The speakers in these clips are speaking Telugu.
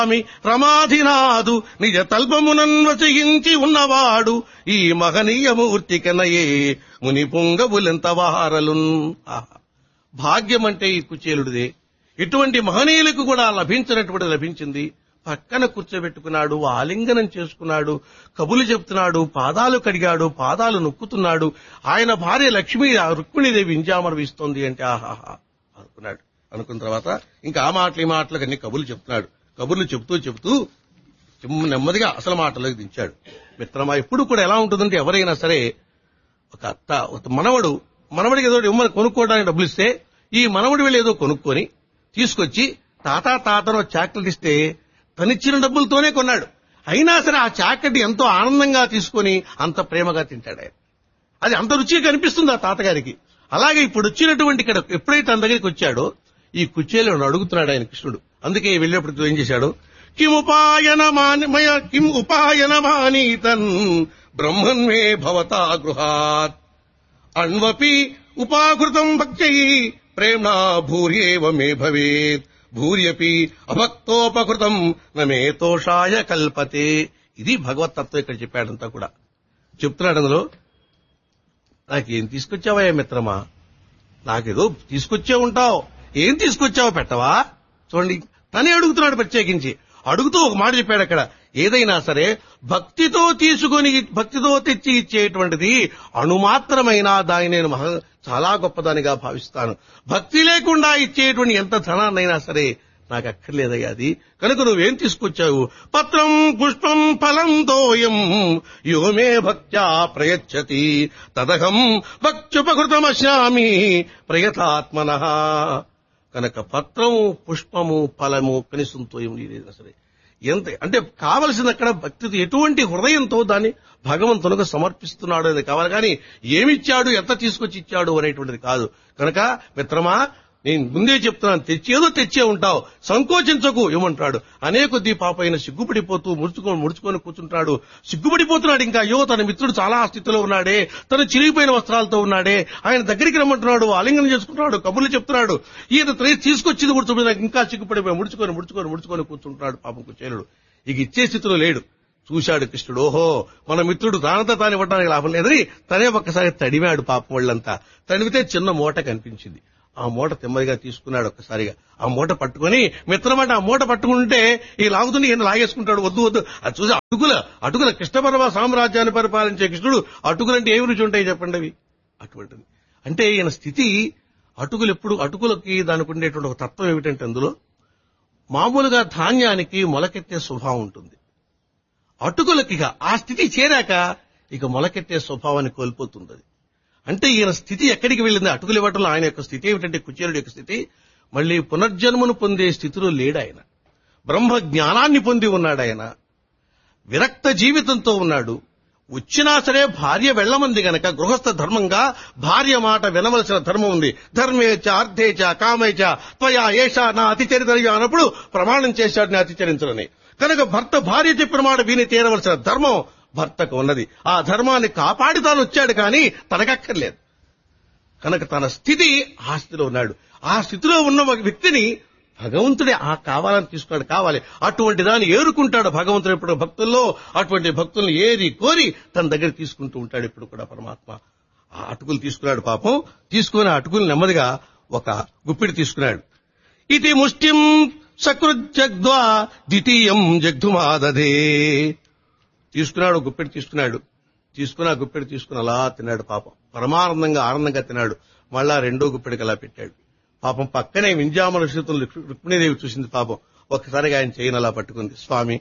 స్వామి రమాధినాథు నిజ తల్పమునన్వచయించి ఉన్నవాడు ఈ మహనీయమూర్తి కనయే ముని పొంగబులెంత వారలున్ ఆహా. భాగ్యం అంటే ఈ కుచేలుడిదే ఇటువంటి మహనీయులకు కూడా లభించినటువంటి లభించింది పక్కన కూర్చోబెట్టుకున్నాడు ఆలింగనం చేసుకున్నాడు కబులు చెప్తున్నాడు పాదాలు కడిగాడు పాదాలు నొక్కుతున్నాడు ఆయన భార్య లక్ష్మీ ఆ రుక్మిణీదేవి ఇంజామరవిస్తోంది అంటే ఆహాహా అనుకున్నాడు అనుకున్న తర్వాత ఇంకా ఆ మాటలు ఈ మాటలకు అన్ని కబుర్లు చెప్తున్నాడు కబుర్లు చెప్తూ చెప్తూ చిమ్మ నెమ్మదిగా అసలు మాటలోకి దించాడు మిత్రమా ఎప్పుడు కూడా ఎలా ఉంటుందంటే ఎవరైనా సరే ఒక అత్త ఒక మనవడు మనవడికి ఏదో ఇమ్మని కొనుక్కోవడానికి డబ్బులు ఇస్తే ఈ మనవడి వెళ్ళి ఏదో కొనుక్కొని తీసుకొచ్చి తాత తాతను చాక్లెట్ ఇస్తే తనిచ్చిన డబ్బులతోనే కొన్నాడు అయినా సరే ఆ చాక్లెట్ ఎంతో ఆనందంగా తీసుకొని అంత ప్రేమగా తింటాడు ఆయన అది అంత రుచిగా కనిపిస్తుంది ఆ తాతగారికి అలాగే ఇప్పుడు వచ్చినటువంటి ఇక్కడ ఎప్పుడైతే తన దగ్గరికి వచ్చాడో ఈ కుచేలను అడుగుతున్నాడు ఆయన కృష్ణుడు అందుకే వెళ్ళేప్పుడు ఏం చేశాడు కిం ఉపాయన మానమయ కిం ఉపాయన మానీతన్ బ్రహ్మన్మే భవతా గృహాత్ అణ్వపి ఉపాకృతం భక్త్యై ప్రేమ్ణా భూర్యేవ మే భవేత్ భూర్యపి అభక్తోపకృతం నమే తోషాయ కల్పతే ఇది భగవతత్వం ఇక్కడ చెప్పాడంతా కూడా చెప్తున్నాడు అందులో నాకేం తీసుకొచ్చావయ్యా మిత్రమా నాకేదో తీసుకొచ్చే ఉంటావు ఏం తీసుకొచ్చావో పెట్టవా చూడండి తనే అడుగుతున్నాడు ప్రత్యేకించి అడుగుతూ ఒక మాట చెప్పాడు అక్కడ ఏదైనా సరే భక్తితో తీసుకొని భక్తితో తెచ్చి ఇచ్చేటువంటిది అణుమాత్రమైన దాన్ని నేను మహా చాలా గొప్పదానిగా భావిస్తాను భక్తి లేకుండా ఇచ్చేటువంటి ఎంత ధనాన్నైనా సరే నాకు అక్కర్లేదయ్యా అది కనుక నువ్వేం తీసుకొచ్చావు పత్రం పుష్పం ఫలం తోయం యోమే భక్త్యా ప్రయచ్చతి తదహం భక్త్యుపకృతమశ్యామి ప్రయతాత్మన కనుక పత్రము పుష్పము ఫలము కనీసం తోయం ఏదైనా సరే ఎంత అంటే కావలసింది అక్కడ భక్తితో ఎటువంటి హృదయంతో దాన్ని భగవంతునికి సమర్పిస్తున్నాడు అనేది కావాలి కానీ ఏమిచ్చాడు ఎంత తీసుకొచ్చి ఇచ్చాడు అనేటువంటిది కాదు కనుక మిత్రమా నేను ముందే చెప్తున్నాను తెచ్చేదో తెచ్చే ఉంటావు సంకోచించకు ఏమంటాడు అనే కొద్దీ పాప అయిన సిగ్గుపడిపోతూ ముడుచుకొని ముడుచుకొని కూర్చుంటాడు సిగ్గుపడిపోతున్నాడు ఇంకా అయ్యో తన మిత్రుడు చాలా స్థితిలో ఉన్నాడే తను చిరిగిపోయిన వస్త్రాలతో ఉన్నాడే ఆయన దగ్గరికి రమ్మంటున్నాడు ఆలింగనం చేసుకుంటున్నాడు కబుర్లు చెప్తున్నాడు ఈయన త్రే- తీసుకొచ్చింది కూడా చూడండి నాకు ఇంకా సిగ్గుపడిపోయి ముడుచుకొని ముడుచుకొని ముడుచుకొని కూర్చుంటున్నాడు పాపం కుచేలుడు ఇక ఇచ్చే స్థితిలో లేడు చూశాడు కృష్ణుడు ఓహో మన మిత్రుడు తానంతా తాను ఇవ్వడానికి లాభం లేదని తనే ఒక్కసారి తడిమాడు పాపం వాళ్ళంతా తడిమితే చిన్న మూట కనిపించింది ఆ మూట తిమ్మదిగా తీసుకున్నాడు ఒక్కసారిగా ఆ మూట పట్టుకొని మిత్రమాట ఆ మూట పట్టుకుంటే ఈ లాగుతుని ఈయన లాగేసుకుంటాడు వద్దు వద్దు అది చూసి అటుకుల అటుకుల కృష్ణపరమ సామ్రాజ్యాన్ని పరిపాలించే కృష్ణుడు అటుకులంటే ఏమి రుచి ఉంటాయి చెప్పండి అవి అటువంటిది అంటే ఈయన స్థితి అటుకులు ఎప్పుడు అటుకులకి దానికి ఉండేటువంటి ఒక తత్వం ఏమిటంటే అందులో మామూలుగా ధాన్యానికి మొలకెత్తే స్వభావం ఉంటుంది అటుకులకి ఇక ఆ స్థితి చేరాక ఇక మొలకెత్తే స్వభావాన్ని కోల్పోతుంది అది. అంటే ఈయన స్థితి ఎక్కడికి వెళ్ళింది అటుకులు ఇవ్వటంలో ఆయన యొక్క స్థితి ఏమిటంటే కుచేరుడి యొక్క స్థితి మళ్ళీ పునర్జన్మను పొందే స్థితిలో లేడు ఆయన బ్రహ్మ జ్ఞానాన్ని పొంది ఉన్నాడు ఆయన విరక్త జీవితంతో ఉన్నాడు వచ్చినా సరే భార్య వెళ్ళమంది గనక గృహస్థ ధర్మంగా భార్య మాట వినవలసిన ధర్మం ఉంది ధర్మేచ అర్థేచ కామేచ త్వయా ఏష నా అతిచరితయ్య అన్నప్పుడు ప్రమాణం చేశాడు నేను అతిచరించడని కనుక భర్త భార్య చెప్పిన మాట విని తీరవలసిన ధర్మం భర్తకు ఉన్నది ఆ ధర్మాన్ని కాపాడి తాను వచ్చాడు కానీ తనకక్కర్లేదు కనుక తన స్థితి ఆ స్థితిలో ఉన్నాడు ఆ స్థితిలో ఉన్న ఒక వ్యక్తిని భగవంతుడే ఆ కావాలని తీసుకున్నాడు కావాలి అటువంటి దాన్ని ఏరుకుంటాడు భగవంతుడు ఇప్పుడు భక్తుల్లో అటువంటి భక్తుల్ని ఏరి కోరి తన దగ్గర తీసుకుంటూ ఉంటాడు ఇప్పుడు కూడా పరమాత్మ ఆ అటుకులు తీసుకున్నాడు పాపం తీసుకుని ఆ అటుకులు నెమ్మదిగా ఒక గుప్పిడి తీసుకున్నాడు ఇది ముష్టిం సకృజగ్ధ్వా ద్వితీయం జగ్ధుమాదధే తీసుకున్నాడు గుప్పెడి తీసుకున్నాడు తీసుకుని ఆ గుప్పెడి తీసుకుని అలా తిన్నాడు పాపం పరమానందంగా ఆనందంగా తిన్నాడు మళ్ళా రెండో గుప్పెడికి అలా పెట్టాడు పాపం పక్కనే వింజామల శ్రీతులు రుక్మిణీదేవి చూసింది పాపం ఒక్కసారిగా ఆయన చేయని అలా పట్టుకుంది స్వామి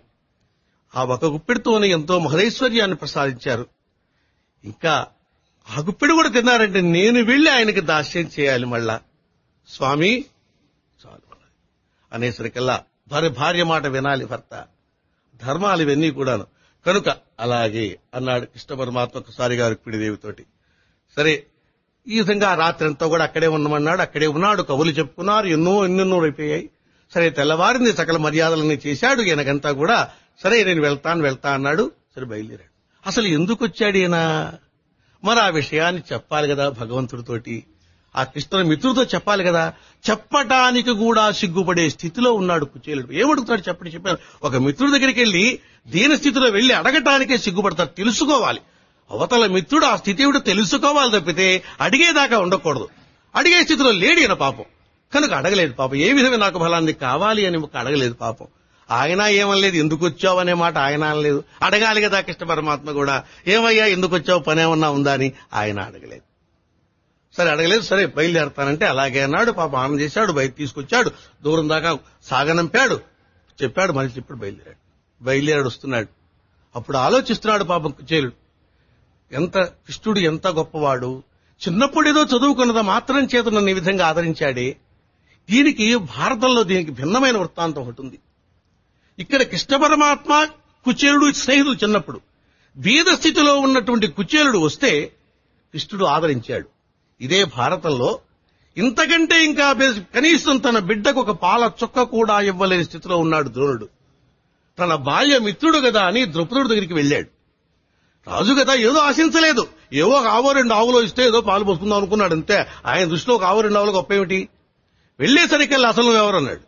ఆ ఒక గుప్పెడితోనే ఎంతో మహదైశ్వర్యాన్ని ప్రసాదించారు ఇంకా ఆ గుప్పెడు కూడా తిన్నారంటే నేను వెళ్లి ఆయనకి దాస్యం చేయాలి మళ్ళా స్వామి చాలు అనేసరికల్లా భార్య భార్య మాట వినాలి భర్త ధర్మాలు ఇవన్నీ కూడాను కనుక అలాగే అన్నాడు కృష్ణ పరమాత్మ ఒకసారి గారు పిడిదేవితోటి సరే ఈ విధంగా ఆ రాత్రి అంతా కూడా అక్కడే ఉన్నామన్నాడు అక్కడే ఉన్నాడు కవులు చెప్పుకున్నారు ఎన్నో ఎన్నెన్నో అయిపోయాయి సరే తెల్లవారింది సకల మర్యాదలన్నీ చేశాడు ఈయనకంతా కూడా సరే నేను వెళ్తాను వెళ్తా అన్నాడు సరే బయలుదేరాడు అసలు ఎందుకు వచ్చాడు ఈయన మరి ఆ విషయాన్ని చెప్పాలి కదా భగవంతుడితోటి ఆ కృష్ణుని మిత్రుడితో చెప్పాలి కదా చెప్పటానికి కూడా సిగ్గుపడే స్థితిలో ఉన్నాడు కుచేలుడు ఏమడుగుతాడు చెప్పండి చెప్పాను ఒక మిత్రుడి దగ్గరికి వెళ్ళి దీని స్థితిలో వెళ్లి అడగటానికే సిగ్గుపడతాడు తెలుసుకోవాలి అవతల మిత్రుడు ఆ స్థితి ఏమిటో తెలుసుకోవాలి తప్పితే అడిగేదాకా ఉండకూడదు అడిగే స్థితిలో లేడు ఈయన పాపం కనుక అడగలేదు పాపం ఏ విధమైన నాకు ఫలాన్ని కావాలి అని ఒక అడగలేదు పాపం ఆయన ఏమనలేదు ఎందుకు వచ్చావు అనే మాట ఆయన అనలేదు అడగాలి కదా కృష్ణ పరమాత్మ కూడా ఏమయ్యా ఎందుకు వచ్చావు పని ఏమన్నా ఉందా అని ఆయన అడగలేదు సరే అడగలేదు సరే బయలుదేరతానంటే అలాగే అన్నాడు పాప ఆనందం చేశాడు బయట తీసుకొచ్చాడు దూరం దాకా సాగనంపాడు చెప్పాడు మనిషి ఇప్పుడు బయలుదేరాడు బయలుదేరాడు వస్తున్నాడు అప్పుడు ఆలోచిస్తున్నాడు పాపం కుచేలుడు ఎంత కృష్ణుడు ఎంత గొప్పవాడు చిన్నప్పుడు ఏదో చదువుకున్నదా మాత్రం చేత నన్ను ఈ విధంగా ఆదరించాడే దీనికి భారతంలో దీనికి భిన్నమైన వృత్తాంతం ఒకటి ఉంది ఇక్కడ కృష్ణ పరమాత్మ కుచేలుడు స్నేహితులు చిన్నప్పుడు బీద స్థితిలో ఉన్నటువంటి కుచేలుడు వస్తే కృష్ణుడు ఆదరించాడు ఇదే భారతంలో ఇంతకంటే ఇంకా బె- కనీసం తన బిడ్డకు ఒక పాల చుక్క కూడా ఇవ్వలేని స్థితిలో ఉన్నాడు ద్రోణుడు తన బాల్య మిత్రుడు కదా అని ద్రౌపదుడి దగ్గరికి వెళ్ళాడు రాజు కదా ఏదో ఆశించలేదు ఏవో ఒక ఆవో రెండు ఆవులో ఇస్తే ఏదో పాలు పోసుకుందాం అనుకున్నాడు అంతే ఆయన దృష్టిలో ఒక ఆవు రెండు ఆవులు గొప్ప ఏమిటి వెళ్లేసరికల్లా అసలు నువ్వు ఎవరన్నాడు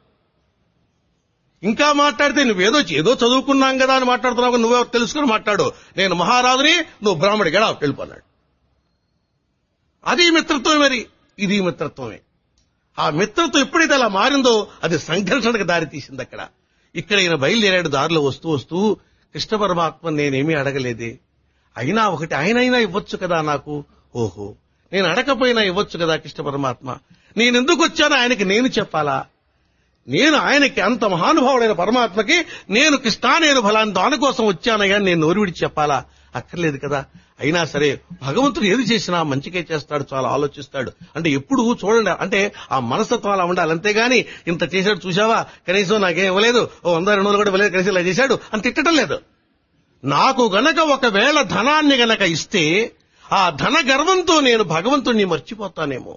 ఇంకా మాట్లాడితే నువ్వేదో ఏదో చదువుకున్నాం కదా అని మాట్లాడుతున్నావు కదా, నువ్వెవరు తెలుసుకుని మాట్లాడు నేను మహారాజుని నువ్వు బ్రాహ్మడి గడా వెళ్ళిపోన్నాడు అది మిత్రత్వం మరి ఇది మిత్రత్వమే ఆ మిత్రత్వం ఎప్పుడైతే అలా మారిందో అది సంఘర్షణకు దారి తీసింది అక్కడ ఇక్కడ ఈయన బయలుదేరాడు దారిలో వస్తూ వస్తూ కృష్ణ పరమాత్మ నేనేమీ అడగలేదే అయినా ఒకటి ఆయనైనా ఇవ్వచ్చు కదా నాకు ఓహో నేను అడగపోయినా ఇవ్వచ్చు కదా కృష్ణ పరమాత్మ నేను ఎందుకు వచ్చానో ఆయనకి నేను చెప్పాలా నేను ఆయనకి అంత మహానుభావుడైన పరమాత్మకి నేను కృష్ణా నేను ఫలాన్ని దానికోసం వచ్చానయ్యా నేను నోరు విడిచి చెప్పాలా అక్కర్లేదు కదా అయినా సరే భగవంతుడు ఏది చేసినా మంచికే చేస్తాడు చాలా ఆలోచిస్తాడు అంటే ఎప్పుడు చూడండి అంటే ఆ మనస్తత్వం అలా ఉండాలి అంతేగాని ఇంత చేశాడు చూసావా కనీసం నాకేం ఇవ్వలేదు ఓ వంద రెండు వందలు కూడా ఇవ్వలేదు కనీసం ఇలా చేశాడు అని తిట్టడం లేదు నాకు గనక ఒకవేళ ధనాన్ని గనక ఇస్తే ఆ ధన గర్వంతో నేను భగవంతుణ్ణి మర్చిపోతానేమో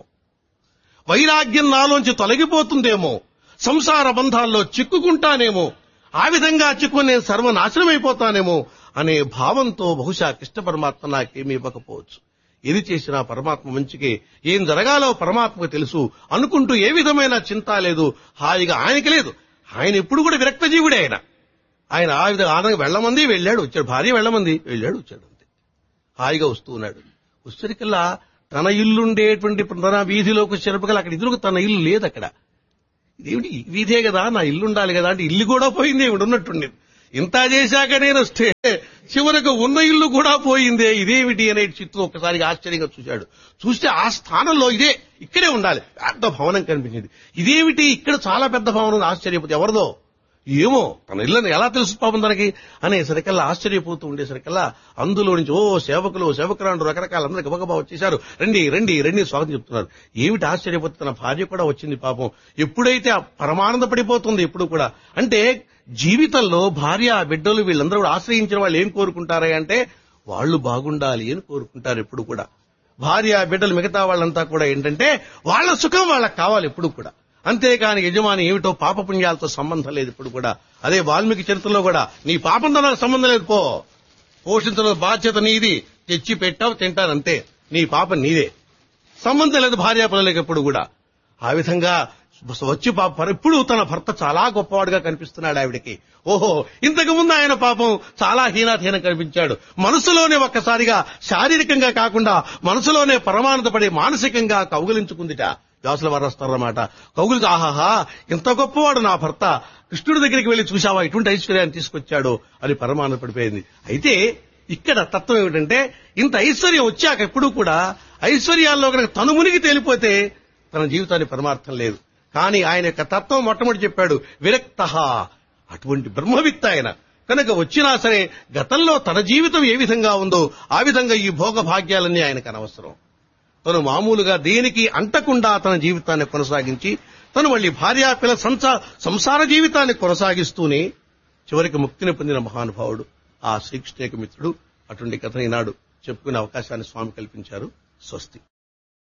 వైరాగ్యం నాలోంచి తొలగిపోతుందేమో సంసార బంధాల్లో చిక్కుకుంటానేమో ఆ విధంగా చిక్కుని నేను సర్వనాశనమైపోతానేమో అనే భావంతో బహుశా కృష్ణ పరమాత్మ నాకేమీ ఇవ్వకపోవచ్చు ఏది చేసినా పరమాత్మ మంచికే ఏం జరగాలో పరమాత్మకు తెలుసు అనుకుంటూ ఏ విధమైన చింత లేదు హాయిగా ఆయనకి లేదు ఆయన ఎప్పుడు కూడా విరక్త జీవుడే ఆయన ఆయన ఆ విధంగా ఆనందంగా వెళ్ళమంది వెళ్ళాడు వచ్చాడు భార్య వెళ్ళమంది వెళ్ళాడు వచ్చాడు అంతే హాయిగా వస్తూ ఉన్నాడు వచ్చరికల్లా తన ఇల్లుండేటువంటి తన వీధిలోకి వచ్చేటప్పటికల్లా అక్కడ ఇద్దరు తన ఇల్లు లేదు అక్కడ ఇదేమిటి ఈ వీధే కదా నా ఇల్లు ఉండాలి కదా అంటే ఇల్లు కూడా పోయింది ఏమిటి ఉన్నట్టుండి ఇంత చేశాక నేను వస్తే చివరకు ఉన్న ఇల్లు కూడా పోయిందే ఇదేమిటి అనే చిత్తు ఒక్కసారిగా ఆశ్చర్యంగా చూశాడు చూస్తే ఆ స్థానంలో ఇదే ఇక్కడే ఉండాలి పెద్ద భవనం కనిపించింది ఇదేమిటి ఇక్కడ చాలా పెద్ద భవనం ఉంది ఆశ్చర్యపోతే ఎవరిదో ఏమో తన ఇల్లని ఎలా తెలుసు పాపం తనకి అనేసరికల్లా ఆశ్చర్యపోతూ ఉండేసరికల్లా అందులో నుంచి ఓ సేవకులు సేవకురాండు రకరకాల అందరూ గబగబా వచ్చేశారు రండి రండి రండి స్వాగతం చెప్తున్నారు ఏమిటి ఆశ్చర్యపోతే తన భార్య కూడా వచ్చింది పాపం ఎప్పుడైతే ఆ పరమానంద పడిపోతుంది ఎప్పుడు కూడా అంటే జీవితంలో భార్య బిడ్డలు వీళ్ళందరూ కూడా ఆశ్రయించిన వాళ్ళు ఏం కోరుకుంటారా అంటే వాళ్ళు బాగుండాలి అని కోరుకుంటారు ఎప్పుడు కూడా భార్య బిడ్డలు మిగతా వాళ్ళంతా కూడా ఏంటంటే వాళ్ళ సుఖం వాళ్ళకి కావాలి ఎప్పుడు కూడా అంతేకాని యజమాని ఏమిటో పాపపుణ్యాలతో సంబంధం లేదు ఇప్పుడు కూడా అదే వాల్మీకి చరిత్రలో కూడా నీ పాపంతో నాకు సంబంధం లేదు పో పోషించడం బాధ్యత నీది తెచ్చి పెట్టావు తింటాను అంతే నీ పాపం నీదే సంబంధం లేదు భార్య పిల్లలకి ఎప్పుడు కూడా ఆ విధంగా వచ్చి పాప ఇప్పుడు తన భర్త చాలా గొప్పవాడుగా కనిపిస్తున్నాడు ఆవిడకి ఓహో ఇంతకు ముందు ఆయన పాపం చాలా హీనాధీనం కనిపించాడు మనసులోనే ఒక్కసారిగా శారీరకంగా కాకుండా మనసులోనే పరమానందపడి మానసికంగా కౌగిలించుకుందిట వ్యాసుల వారు వస్తారన్నమాట కౌగులికి ఆహాహా ఇంత గొప్పవాడు నా భర్త కృష్ణుడి దగ్గరికి వెళ్లి చూశావా ఇటువంటి ఐశ్వర్యాన్ని తీసుకొచ్చాడు అని పరమానంద పడిపోయింది అయితే ఇక్కడ తత్వం ఏమిటంటే ఇంత ఐశ్వర్యం వచ్చాక ఎప్పుడూ కూడా ఐశ్వర్యాల్లో కనుక తను మునిగి తేలిపోతే తన జీవితానికి పరమార్థం లేదు కానీ ఆయన యొక్క తత్వం మొట్టమొదటి చెప్పాడు విరక్త అటువంటి బ్రహ్మవిత్త ఆయన కనుక వచ్చినా సరే గతంలో తన జీవితం ఏ విధంగా ఉందో ఆ విధంగా ఈ భోగ భాగ్యాలన్నీ ఆయనకు అనవసరం తను మామూలుగా దేనికి అంటకుండా తన జీవితాన్ని కొనసాగించి తను మళ్ళీ భార్యా పిల్ల సంసా- సంసార జీవితాన్ని కొనసాగిస్తూనే చివరికి ముక్తిని పొందిన మహానుభావుడు ఆ శ్రీకృష్ణ యొక్క మిత్రుడు అటువంటి కథను ఈనాడు చెప్పుకునే అవకాశాన్ని స్వామి కల్పించారు స్వస్తి